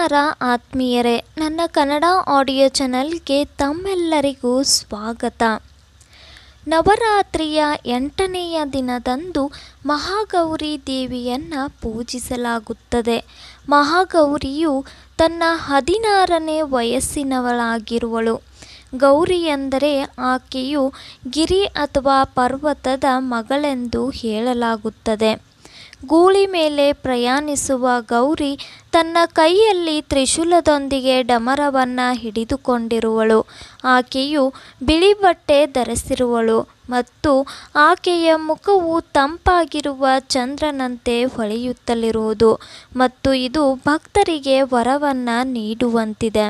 ನಮಸ್ಕಾರ ಆತ್ಮೀಯರೇ ನನ್ನ ಕನ್ನಡ ಆಡಿಯೋ ಚಾನಲ್ಗೆ ತಮ್ಮೆಲ್ಲರಿಗೂ ಸ್ವಾಗತ ನವರಾತ್ರಿಯ ಎಂಟನೆಯ ದಿನದಂದು ಮಹಾಗೌರಿ ದೇವಿಯನ್ನು ಪೂಜಿಸಲಾಗುತ್ತದೆ ಮಹಾಗೌರಿಯು ತನ್ನ ಹದಿನಾರನೇ ವಯಸ್ಸಿನವಳಾಗಿರುವಳು ಗೌರಿ ಎಂದರೆ ಆಕೆಯು ಗಿರಿ ಅಥವಾ ಪರ್ವತದ ಮಗಳೆಂದು ಹೇಳಲಾಗುತ್ತದೆ ಗೂಳಿ ಮೇಲೆ ಪ್ರಯಾಣಿಸುವ ಗೌರಿ ತನ್ನ ಕೈಯಲ್ಲಿ ತ್ರಿಶೂಲದೊಂದಿಗೆ ಡಮರವನ್ನು ಹಿಡಿದುಕೊಂಡಿರುವಳು ಆಕೆಯು ಬಿಳಿ ಬಟ್ಟೆ ಧರಿಸಿರುವಳು ಮತ್ತು ಆಕೆಯ ಮುಖವು ತಂಪಾಗಿರುವ ಚಂದ್ರನಂತೆ ಹೊಳೆಯುತ್ತಲಿರುವುದು ಮತ್ತು ಇದು ಭಕ್ತರಿಗೆ ವರವನ್ನು ನೀಡುವಂತಿದೆ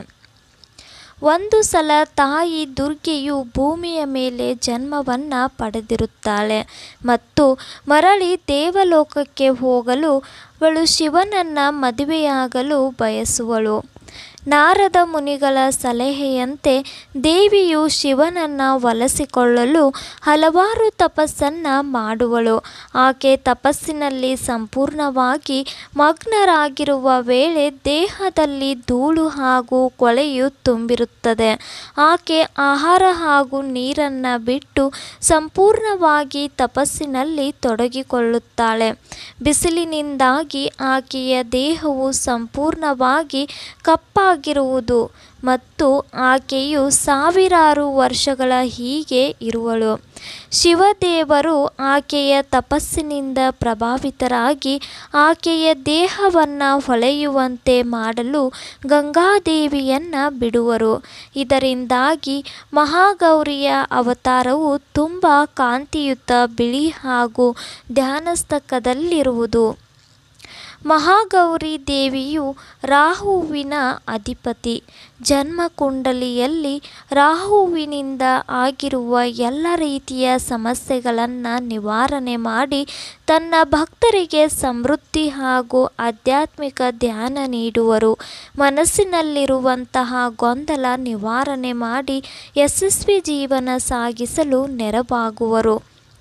ಒಂದು ಸಲ ತಾಯಿ ದುರ್ಗೆಯು ಭೂಮಿಯ ಮೇಲೆ ಜನ್ಮವನ್ನು ಪಡೆದಿರುತ್ತಾಳೆ ಮತ್ತು ಮರಳಿ ದೇವಲೋಕಕ್ಕೆ ಹೋಗಲು ಅವಳು ಶಿವನನ್ನು ಮದುವೆಯಾಗಲು ಬಯಸುವಳು ನಾರದ ಮುನಿಗಳ ಸಲಹೆಯಂತೆ ದೇವಿಯು ಶಿವನನ್ನು ಒಲಿಸಿಕೊಳ್ಳಲು ಹಲವಾರು ತಪಸ್ಸನ್ನು ಮಾಡುವಳು ಆಕೆ ತಪಸ್ಸಿನಲ್ಲಿ ಸಂಪೂರ್ಣವಾಗಿ ಮಗ್ನರಾಗಿರುವ ವೇಳೆ ದೇಹದಲ್ಲಿ ಧೂಳು ಹಾಗೂ ಕೊಳೆಯು ತುಂಬಿರುತ್ತದೆ ಆಕೆ ಆಹಾರ ಹಾಗೂ ನೀರನ್ನು ಬಿಟ್ಟು ಸಂಪೂರ್ಣವಾಗಿ ತಪಸ್ಸಿನಲ್ಲಿ ತೊಡಗಿಕೊಳ್ಳುತ್ತಾಳೆ ಬಿಸಿಲಿನಿಂದಾಗಿ ಆಕೆಯ ದೇಹವು ಸಂಪೂರ್ಣವಾಗಿ ಕಪ್ಪಾಗಿರುವುದು ಮತ್ತು ಆಕೆಯು ಸಾವಿರಾರು ವರ್ಷಗಳ ಹೀಗೆ ಇರುವಳು ಶಿವದೇವರು ಆಕೆಯ ತಪಸ್ಸಿನಿಂದ ಪ್ರಭಾವಿತರಾಗಿ ಆಕೆಯ ದೇಹವನ್ನು ಹೊಳೆಯುವಂತೆ ಮಾಡಲು ಗಂಗಾದೇವಿಯನ್ನು ಬಿಡುವರು ಇದರಿಂದಾಗಿ ಮಹಾಗೌರಿಯ ಅವತಾರವು ತುಂಬ ಕಾಂತಿಯುತ ಬಿಳಿ ಹಾಗೂ ಧ್ಯಾನಸ್ತಕದಲ್ಲಿರುವುದು ಮಹಾಗೌರಿ ದೇವಿಯು ರಾಹುವಿನ ಅಧಿಪತಿ ಜನ್ಮಕುಂಡಲಿಯಲ್ಲಿ ರಾಹುವಿನಿಂದ ಆಗಿರುವ ಎಲ್ಲ ರೀತಿಯ ಸಮಸ್ಯೆಗಳನ್ನು ನಿವಾರಣೆ ಮಾಡಿ ತನ್ನ ಭಕ್ತರಿಗೆ ಸಮೃದ್ಧಿ ಹಾಗೂ ಆಧ್ಯಾತ್ಮಿಕ ಧ್ಯಾನ ನೀಡುವರು ಮನಸ್ಸಿನಲ್ಲಿರುವಂತಹ ಗೊಂದಲ ನಿವಾರಣೆ ಮಾಡಿ ಯಶಸ್ವಿ ಜೀವನ ಸಾಗಿಸಲು ನೆರವಾಗುವರು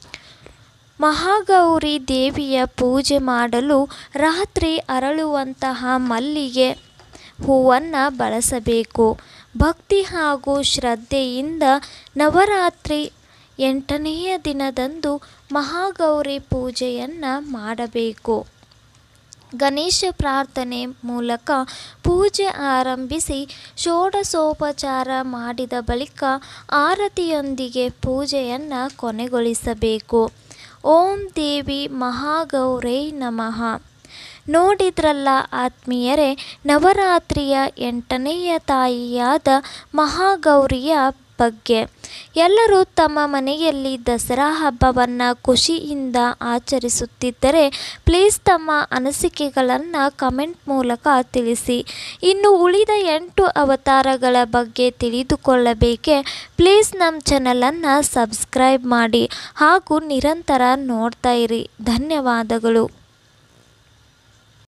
ಮಹಾಗೌರಿ ದೇವಿಯ ಪೂಜೆ ಮಾಡಲು ರಾತ್ರಿ ಅರಳುವಂತಹ ಮಲ್ಲಿಗೆ ಹೂವನ್ನು ಬಳಸಬೇಕು ಭಕ್ತಿ ಹಾಗೂ ಶ್ರದ್ಧೆಯಿಂದ ನವರಾತ್ರಿ ಎಂಟನೆಯ ದಿನದಂದು ಮಹಾಗೌರಿ ಪೂಜೆಯನ್ನು ಮಾಡಬೇಕು ಗಣೇಶ ಪ್ರಾರ್ಥನೆ ಮೂಲಕ ಪೂಜೆ ಆರಂಭಿಸಿ ಷೋಡಶೋಪಚಾರ ಮಾಡಿದ ಬಳಿಕ ಆರತಿಯೊಂದಿಗೆ ಪೂಜೆಯನ್ನು ಕೊನೆಗೊಳಿಸಬೇಕು ಓಂ ದೇವಿ ಮಹಾಗೌರೈ ನಮಃ ನೋಡಿದ್ರಲ್ಲ ಆತ್ಮೀಯರೇ ನವರಾತ್ರಿಯ ಎಂಟನೆಯ ತಾಯಿಯಾದ ಮಹಾಗೌರಿಯ ಬಗ್ಗೆ ಎಲ್ಲರೂ ತಮ್ಮ ಮನೆಯಲ್ಲಿ ದಸರಾ ಹಬ್ಬವನ್ನು ಖುಷಿಯಿಂದ ಆಚರಿಸುತ್ತಿದ್ದರೆ ಪ್ಲೀಸ್ ತಮ್ಮ ಅನಿಸಿಕೆಗಳನ್ನು ಕಮೆಂಟ್ ಮೂಲಕ ತಿಳಿಸಿ ಇನ್ನು ಉಳಿದ ಎಂಟು ಅವತಾರಗಳ ಬಗ್ಗೆ ತಿಳಿದುಕೊಳ್ಳಬೇಕೆ ಪ್ಲೀಸ್ ನಮ್ಮ ಚಾನಲನ್ನು ಸಬ್ಸ್ಕ್ರೈಬ್ ಮಾಡಿ ಹಾಗೂ ನಿರಂತರ ನೋಡ್ತಾ ಇರಿ ಧನ್ಯವಾದಗಳು